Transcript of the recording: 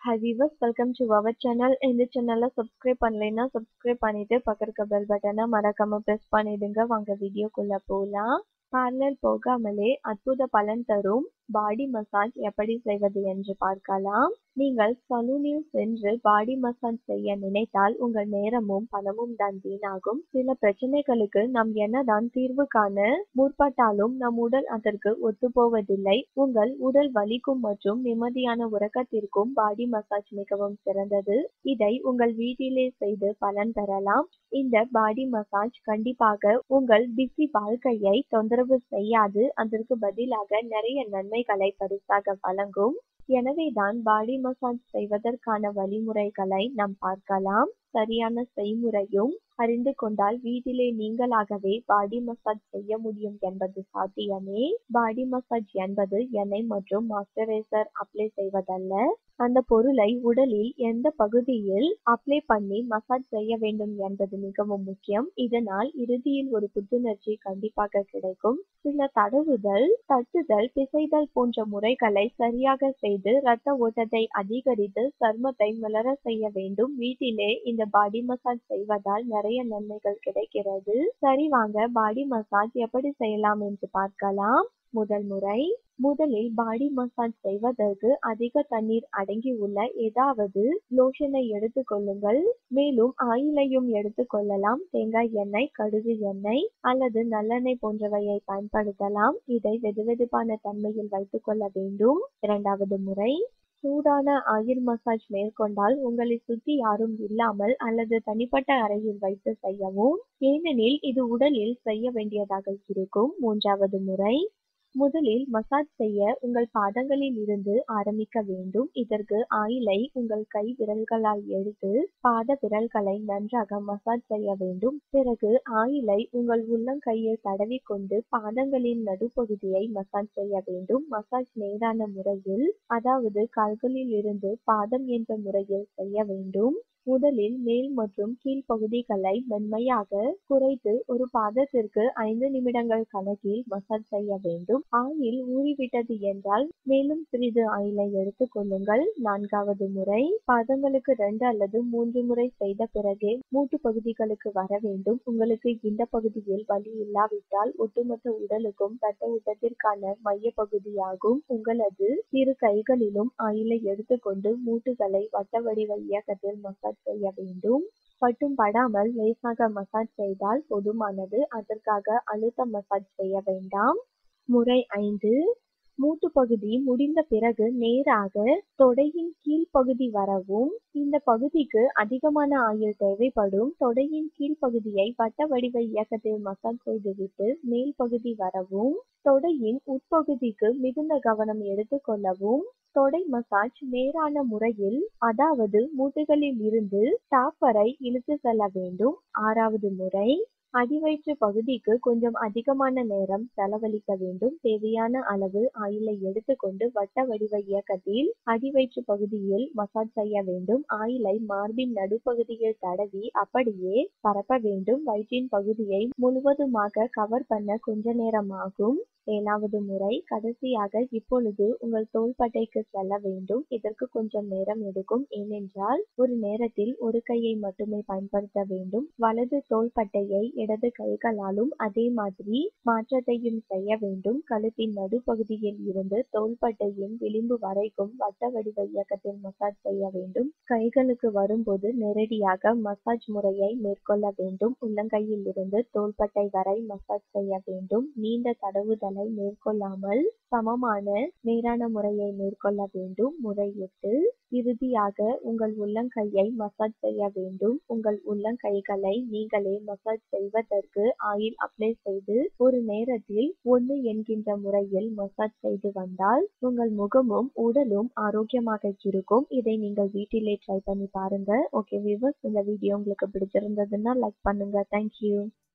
high viewers welcome to our channel இந்த சேனலை subscribe பண்ணலைன்னா சப்ஸ்கிரைப் பண்ணிட்டு பக்கத்துக்கு பெல் பட்டனை மறக்காம ப்ரெஸ் பண்ணிடுங்க வாங்க வீடியோக்குள்ள போகலாம் பார்லர் போகாமலே அற்புத பலன் தரும் பாடி மசாஜ் எப்படி செய்வது என்று பார்க்கலாம் நீங்கள் சலூனில் சென்று பாடி மசாஜ் செய்ய நினைத்தால் உங்கள் நேரமும் பணமும் தான் வீணாகும் சில பிரச்சனைகளுக்கு நாம் என்னதான் தீர்வு காண முற்பட்டாலும் நம் உடல் அதற்கு ஒத்துப்போவதில்லை உங்கள் உடல் வலிக்கும் மற்றும் நிம்மதியான உறக்கத்திற்கும் பாடி மசாஜ் மிகவும் சிறந்தது இதை உங்கள் வீட்டிலே செய்து பலன் பெறலாம் இந்த பாடி மசாஜ் கண்டிப்பாக உங்கள் பிஸி வாழ்க்கையை தொந்தரவு செய்யாது அதற்கு பதிலாக நிறைய நன்மைகளை பரிசாக வழங்கும் எனவேதான் பாடி மசாஜ் செய்வதற்கான வழிமுறைகளை நாம் பார்க்கலாம் சரியான செய்முறையும் அறிந்து கொண்டால் வீட்டிலே நீங்களாகவே பாடி மசாஜ் செய்ய முடியும் என்பது சாத்தியமே பாடி மசாஜ் என்பது எண்ணெய் மற்றும் மாய்ஸ்சரைசர் அப்ளை செய்வதல்ல அந்த பொருளை உடலில் எந்த பகுதியில் அப்ளை பண்ணி மசாஜ் செய்ய வேண்டும் என்பது மிகவும் முக்கியம் இதனால் இறுதியில் ஒரு புத்துணர்ச்சி கண்டிப்பாக கிடைக்கும் சில தடவுதல் தட்டுதல் பிசைதல் போன்ற முறைகளை சரியாக செய்து இரத்த ஓட்டத்தை அதிகரித்து சர்மத்தை மலர செய்ய வேண்டும் வீட்டிலே இந்த பாடி மசாஜ் செய்வதால் நிறைய நன்மைகள் கிடைக்கிறது சரி வாங்க பாடி மசாஜ் எப்படி செய்யலாம் என்று பார்க்கலாம் முதல் முறை முதலில் பாடி மசாஜ் செய்வதற்கு அதிக தண்ணீர் அடங்கியுள்ள ஏதாவது லோஷனை எடுத்துக்கொள்ளுங்கள் மேலும் ஆயிலையும் எடுத்துக்கொள்ளலாம் தேங்காய் எண்ணெய் கடுகு எண்ணெய் அல்லது நல்லெண்ணெய் போன்றவையை பயன்படுத்தலாம் இதை வெதுவெதுப்பான தன்மையில் வைத்துக் கொள்ள வேண்டும் இரண்டாவது முறை சூடான ஆயில் மசாஜ் மேற்கொண்டால் உங்களை சுற்றி யாரும் இல்லாமல் அல்லது தனிப்பட்ட அறையில் வைத்து செய்யவும் ஏனெனில் இது உடலில் செய்ய வேண்டியதாக இருக்கும் மூன்றாவது முறை முதலில் மசாஜ் செய்ய உங்கள் பாதங்களில் இருந்து ஆரம்பிக்க வேண்டும் இதற்கு ஆயிலை உங்கள் கை விரல்களால் எடுத்து பாத விரல்களை நன்றாக மசாஜ் செய்ய வேண்டும் பிறகு ஆயிலை உங்கள் உள்ளங்கையில் தடவி கொண்டு பாதங்களின் நடுப்பகுதியை மசாஜ் செய்ய வேண்டும் மசாஜ் நேரான முறையில் அதாவது கால்களில் இருந்து பாதம் என்ற முறையில் செய்ய வேண்டும் முதலில் மேல் மற்றும் கீழ் பகுதிகளை மென்மையாக குறைத்து ஒரு பாதத்திற்கு ஐந்து நிமிடங்கள் கணக்கில் மசாஜ் செய்ய வேண்டும் ஆயில் ஊறிவிட்டது என்றால் மேலும் சிறிது ஆயிலை எடுத்துக் கொள்ளுங்கள் நான்காவது முறை பாதங்களுக்கு ரெண்டு அல்லது மூன்று முறை செய்த பிறகே மூட்டு பகுதிகளுக்கு வர வேண்டும் உங்களுக்கு இந்த பகுதியில் வலி இல்லாவிட்டால் ஒட்டுமொத்த உடலுக்கும் ரத்த ஊட்டத்திற்கான மைய பகுதியாகும் உங்களது இரு கைகளிலும் ஆயிலை எடுத்துக்கொண்டு மூட்டுகளை வட்ட வடிவ இயக்கத்தில் மசாஜ் செய்ய வேண்டும் பட்டும் படாமல் லேசாக மசாஜ் செய்தால் போதுமானது அதற்காக அழுத்த மசாஜ் செய்ய வேண்டாம் முறை ஐந்து மூட்டு பகுதி முடிந்த பிறகு நேராக தொடையின் கீழ்ப்பகுதி வரவும் இந்த பகுதிக்கு அதிகமான ஆயில் தேவைப்படும் தொடையின் கீழ்ப்பகுதியை வட்ட வடிவ இயக்கத்தில் மசாஜ் செய்துவிட்டு மேல் பகுதி வரவும் தொடையின் உட்பகுதிக்கு மிகுந்த கவனம் எடுத்துக்கொள்ளவும் தொடை மசாஜ் நேரான முறையில் அதாவது மூட்டுகளில் இருந்து டாப் வரை இழுத்து செல்ல வேண்டும் ஆறாவது முறை அடிவயிற்று பகுதிக்கு கொஞ்சம் அதிகமான நேரம் செலவழிக்க வேண்டும் தேவையான அளவு ஆயிலை எடுத்துக்கொண்டு வட்ட வடிவ இயக்கத்தில் அடிவயிற்று பகுதியில் மசாஜ் செய்ய வேண்டும் ஆயிலை மார்பின் நடுப்பகுதியில் தடவி அப்படியே பரப்ப வேண்டும் வயிற்றின் பகுதியை முழுவதுமாக கவர் பண்ண கொஞ்ச நேரம் ஆகும் ஏழாவது முறை கடைசியாக இப்பொழுது உங்கள் தோள்பட்டைக்கு செல்ல வேண்டும் இதற்கு கொஞ்சம் நேரம் எடுக்கும் ஏனென்றால் ஒரு நேரத்தில் ஒரு கையை மட்டுமே பயன்படுத்த வேண்டும் வலது தோள்பட்டையை இடது கைகளாலும் அதே மாதிரி மாற்றத்தையும் செய்ய வேண்டும் கழுத்தின் நடுப்பகுதியில் இருந்து தோள்பட்டையின் விளிம்பு வரைக்கும் வட்ட வடிவ இயக்கத்தில் மசாஜ் செய்ய வேண்டும் கைகளுக்கு வரும்போது நேரடியாக மசாஜ் முறையை மேற்கொள்ள வேண்டும் உள்ளங்கையில் இருந்து தோள்பட்டை வரை மசாஜ் செய்ய வேண்டும் நீண்ட தடவுதல் முறைகளை மேற்கொள்ளாமல் சமமான நேரான முறையை மேற்கொள்ள வேண்டும் முறை எட்டு இறுதியாக உங்கள் உள்ளங்கையை மசாஜ் செய்ய வேண்டும் உங்கள் உள்ளங்கைகளை நீங்களே மசாஜ் செய்வதற்கு ஆயில் அப்ளை செய்து ஒரு நேரத்தில் ஒன்று என்கின்ற முறையில் மசாஜ் செய்து வந்தால் உங்கள் முகமும் உடலும் ஆரோக்கியமாக இருக்கும் இதை நீங்கள் வீட்டிலே ட்ரை பண்ணி பாருங்க ஓகே விவர்ஸ் இந்த வீடியோ உங்களுக்கு பிடிச்சிருந்ததுன்னா லைக் பண்ணுங்க தேங்க்யூ